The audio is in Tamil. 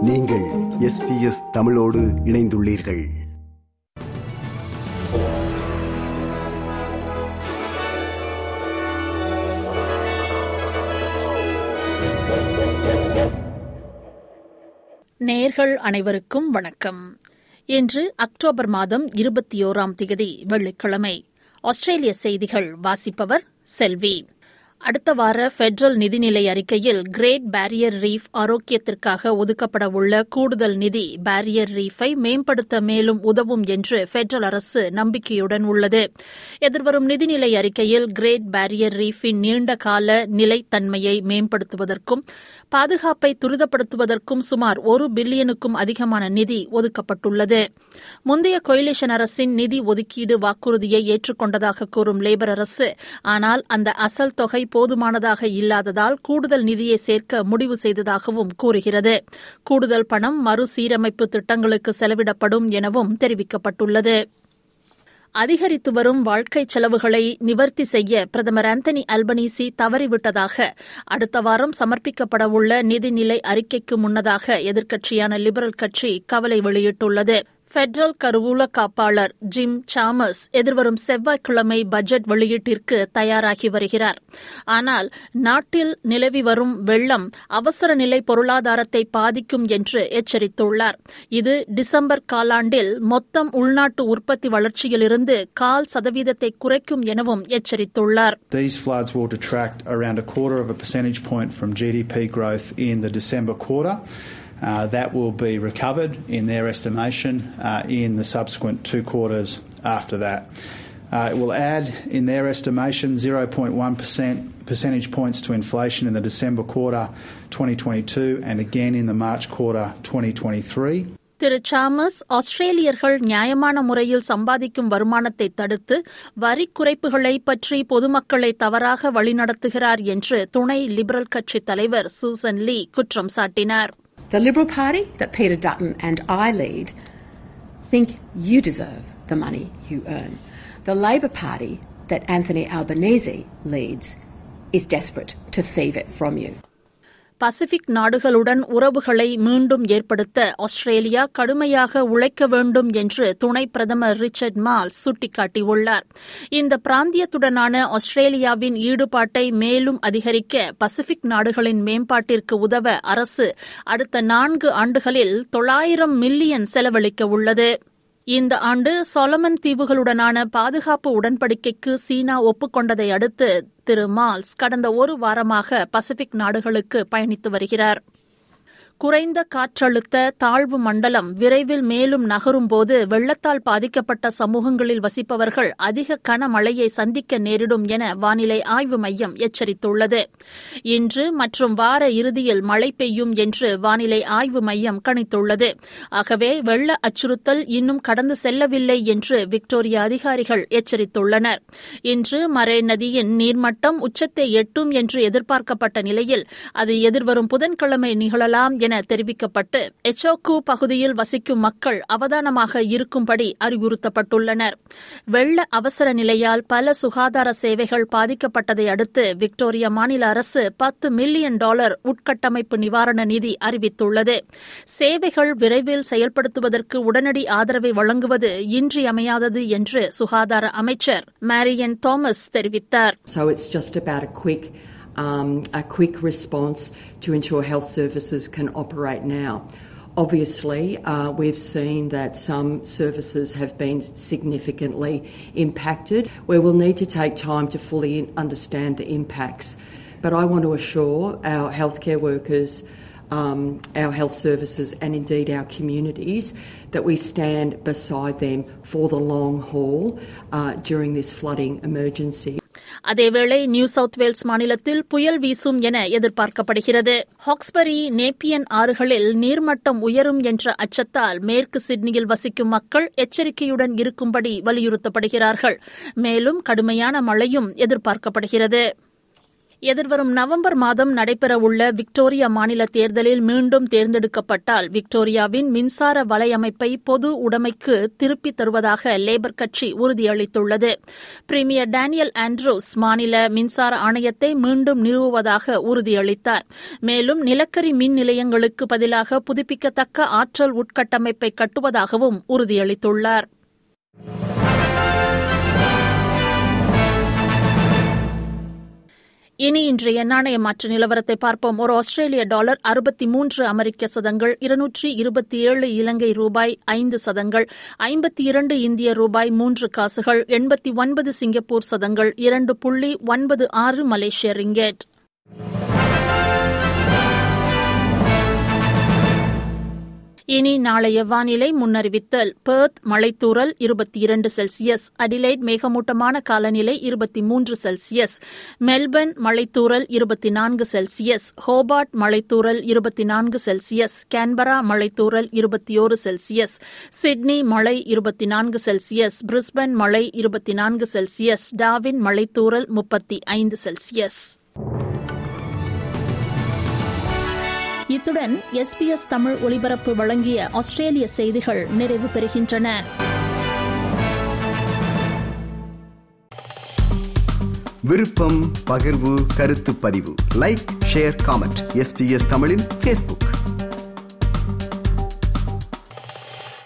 நீங்கள் எஸ்பிஎஸ் தமிழோடு இணைந்துள்ளீர்கள் நேர்கள் அனைவருக்கும் வணக்கம் இன்று அக்டோபர் மாதம் இருபத்தி ஓராம் தேதி வெள்ளிக்கிழமை ஆஸ்திரேலிய செய்திகள் வாசிப்பவர் செல்வி அடுத்த வார பெடரல் நிதிநிலை அறிக்கையில் கிரேட் பேரியர் ரீஃப் ஆரோக்கியத்திற்காக ஒதுக்கப்பட உள்ள கூடுதல் நிதி பேரியர் ரீஃபை மேம்படுத்த மேலும் உதவும் என்று பெடரல் அரசு நம்பிக்கையுடன் உள்ளது எதிர்வரும் நிதிநிலை அறிக்கையில் கிரேட் பேரியர் ரீஃபின் நீண்ட கால நிலைத்தன்மையை மேம்படுத்துவதற்கும் பாதுகாப்பை துரிதப்படுத்துவதற்கும் சுமார் ஒரு பில்லியனுக்கும் அதிகமான நிதி ஒதுக்கப்பட்டுள்ளது முந்தைய கொயிலேஷன் அரசின் நிதி ஒதுக்கீடு வாக்குறுதியை ஏற்றுக்கொண்டதாக கூறும் லேபர் அரசு ஆனால் அந்த அசல் தொகை போதுமானதாக இல்லாததால் கூடுதல் நிதியை சேர்க்க முடிவு செய்ததாகவும் கூறுகிறது கூடுதல் பணம் மறுசீரமைப்பு திட்டங்களுக்கு செலவிடப்படும் எனவும் தெரிவிக்கப்பட்டுள்ளது அதிகரித்து வரும் வாழ்க்கை செலவுகளை நிவர்த்தி செய்ய பிரதமர் ஆந்தனி அல்பனீசி தவறிவிட்டதாக அடுத்த வாரம் சமர்ப்பிக்கப்படவுள்ள நிதிநிலை அறிக்கைக்கு முன்னதாக எதிர்க்கட்சியான லிபரல் கட்சி கவலை வெளியிட்டுள்ளது பெடரல் கருவூல காப்பாளர் ஜிம் சாமஸ் எதிர்வரும் செவ்வாய்க்கிழமை பட்ஜெட் வெளியீட்டிற்கு தயாராகி வருகிறார் ஆனால் நாட்டில் நிலவி வரும் வெள்ளம் அவசர நிலை பொருளாதாரத்தை பாதிக்கும் என்று எச்சரித்துள்ளார் இது டிசம்பர் காலாண்டில் மொத்தம் உள்நாட்டு உற்பத்தி வளர்ச்சியிலிருந்து கால் சதவீதத்தை குறைக்கும் எனவும் எச்சரித்துள்ளார் These floods will detract around a quarter of a percentage point from GDP growth in the December quarter. Uh, that will be recovered in their estimation uh, in the subsequent two quarters after that. Uh, it will add, in their estimation, 0.1% percentage points to inflation in the December quarter 2022 and again in the March quarter 2023. திரு சாமஸ் ஆஸ்திரேலியர்கள் நியாயமான முறையில் சம்பாதிக்கும் வருமானத்தை தடுத்து வரி குறைப்புகளை பற்றி பொதுமக்களை தவறாக வழிநடத்துகிறார் என்று துணை லிபரல் கட்சித் தலைவர் சூசன் லீ குற்றம் சாட்டினார் The Liberal Party that Peter Dutton and I lead think you deserve the money you earn. The Labor Party that Anthony Albanese leads is desperate to thieve it from you. Pacific நாடுகளுடன் உறவுகளை மீண்டும் ஏற்படுத்த ஆஸ்திரேலியா கடுமையாக உழைக்க வேண்டும் என்று துணை பிரதமர் ரிச்சர்ட் மால் சுட்டிக்காட்டியுள்ளார் இந்த பிராந்தியத்துடனான ஆஸ்திரேலியாவின் ஈடுபாட்டை மேலும் அதிகரிக்க பசிபிக் நாடுகளின் மேம்பாட்டிற்கு உதவ அரசு அடுத்த நான்கு ஆண்டுகளில் தொள்ளாயிரம் மில்லியன் செலவழிக்க உள்ளது இந்த ஆண்டு சொலமன் தீவுகளுடனான பாதுகாப்பு உடன்படிக்கைக்கு சீனா ஒப்புக்கொண்டதை அடுத்து திரு மால்ஸ் கடந்த ஒரு வாரமாக பசிபிக் நாடுகளுக்கு பயணித்து வருகிறார் குறைந்த காற்றழுத்த தாழ்வு மண்டலம் விரைவில் மேலும் நகரும்போது வெள்ளத்தால் பாதிக்கப்பட்ட சமூகங்களில் வசிப்பவர்கள் அதிக கனமழையை சந்திக்க நேரிடும் என வானிலை ஆய்வு மையம் எச்சரித்துள்ளது இன்று மற்றும் வார இறுதியில் மழை பெய்யும் என்று வானிலை ஆய்வு மையம் கணித்துள்ளது ஆகவே வெள்ள அச்சுறுத்தல் இன்னும் கடந்து செல்லவில்லை என்று விக்டோரியா அதிகாரிகள் எச்சரித்துள்ளனர் இன்று மரே நதியின் நீர்மட்டம் உச்சத்தை எட்டும் என்று எதிர்பார்க்கப்பட்ட நிலையில் அது எதிர்வரும் புதன்கிழமை நிகழலாம் என தெரிவிக்கப்பட்டு எச்சோக்கு பகுதியில் வசிக்கும் மக்கள் அவதானமாக இருக்கும்படி அறிவுறுத்தப்பட்டுள்ளனர் வெள்ள அவசர நிலையால் பல சுகாதார சேவைகள் பாதிக்கப்பட்டதை அடுத்து விக்டோரியா மாநில அரசு பத்து மில்லியன் டாலர் உட்கட்டமைப்பு நிவாரண நிதி அறிவித்துள்ளது சேவைகள் விரைவில் செயல்படுத்துவதற்கு உடனடி ஆதரவை வழங்குவது இன்றியமையாதது என்று சுகாதார அமைச்சர் மேரியன் தாமஸ் தெரிவித்தார் So it's just about a quick, um, a quick response to ensure health services can operate now. Obviously, uh, we've seen that some services have been significantly impacted, where we'll need to take time to fully understand the impacts. But I want to assure our healthcare workers um, our health services and indeed our communities that we stand beside them for the long haul uh, during this flooding emergency. அதேவேளை நியூ சவுத் வேல்ஸ் மாநிலத்தில் புயல் வீசும் என எதிர்பார்க்கப்படுகிறது ஹாக்ஸ்பரி நேப்பியன் ஆறுகளில் நீர்மட்டம் உயரும் என்ற அச்சத்தால் மேற்கு சிட்னியில் வசிக்கும் மக்கள் எச்சரிக்கையுடன் இருக்கும்படி வலியுறுத்தப்படுகிறார்கள் மேலும் கடுமையான மழையும் எதிர்பார்க்கப்படுகிறது எதிர்வரும் நவம்பர் மாதம் நடைபெறவுள்ள விக்டோரியா மாநில தேர்தலில் மீண்டும் தேர்ந்தெடுக்கப்பட்டால் விக்டோரியாவின் மின்சார வலையமைப்பை பொது உடைமைக்கு திருப்பித் தருவதாக லேபர் கட்சி உறுதியளித்துள்ளது பிரீமியர் டேனியல் ஆண்ட்ரூஸ் மாநில மின்சார ஆணையத்தை மீண்டும் நிறுவுவதாக உறுதியளித்தார் மேலும் நிலக்கரி மின் நிலையங்களுக்கு பதிலாக புதுப்பிக்கத்தக்க ஆற்றல் உட்கட்டமைப்பை கட்டுவதாகவும் உறுதியளித்துள்ளார் இனி இன்றைய நாணய மாற்று நிலவரத்தை பார்ப்போம் ஒரு ஆஸ்திரேலிய டாலர் அறுபத்தி மூன்று அமெரிக்க சதங்கள் இருநூற்றி இருபத்தி ஏழு இலங்கை ரூபாய் ஐந்து சதங்கள் ஐம்பத்தி இரண்டு இந்திய ரூபாய் மூன்று காசுகள் எண்பத்தி ஒன்பது சிங்கப்பூர் சதங்கள் இரண்டு புள்ளி ஒன்பது ஆறு மலேசிய ரிங்கெட் இனி நாளைய வானிலை முன்னறிவித்தல் பெர்த் மழைத்தூறல் இருபத்தி இரண்டு செல்சியஸ் அடிலைட் மேகமூட்டமான காலநிலை இருபத்தி மூன்று செல்சியஸ் மெல்பர்ன் மழைத்தூறல் இருபத்தி நான்கு செல்சியஸ் ஹோபார்ட் மழைத்தூறல் இருபத்தி நான்கு செல்சியஸ் கேன்பரா மழைத்தூறல் இருபத்தி ஓரு செல்சியஸ் சிட்னி மழை இருபத்தி நான்கு செல்சியஸ் பிரிஸ்பன் மழை இருபத்தி நான்கு செல்சியஸ் டாவின் மழைத்தூறல் முப்பத்தி ஐந்து செல்சியஸ் இத்துடன் எஸ்பிஎஸ் தமிழ் ஒலிபரப்பு வழங்கிய ஆஸ்திரேலிய செய்திகள் நிறைவு பெறுகின்றன விருப்பம் பகிர்வு கருத்து பதிவு லைக் ஷேர் காமெண்ட் எஸ்பிஎஸ் தமிழின் ஃபேஸ்புக்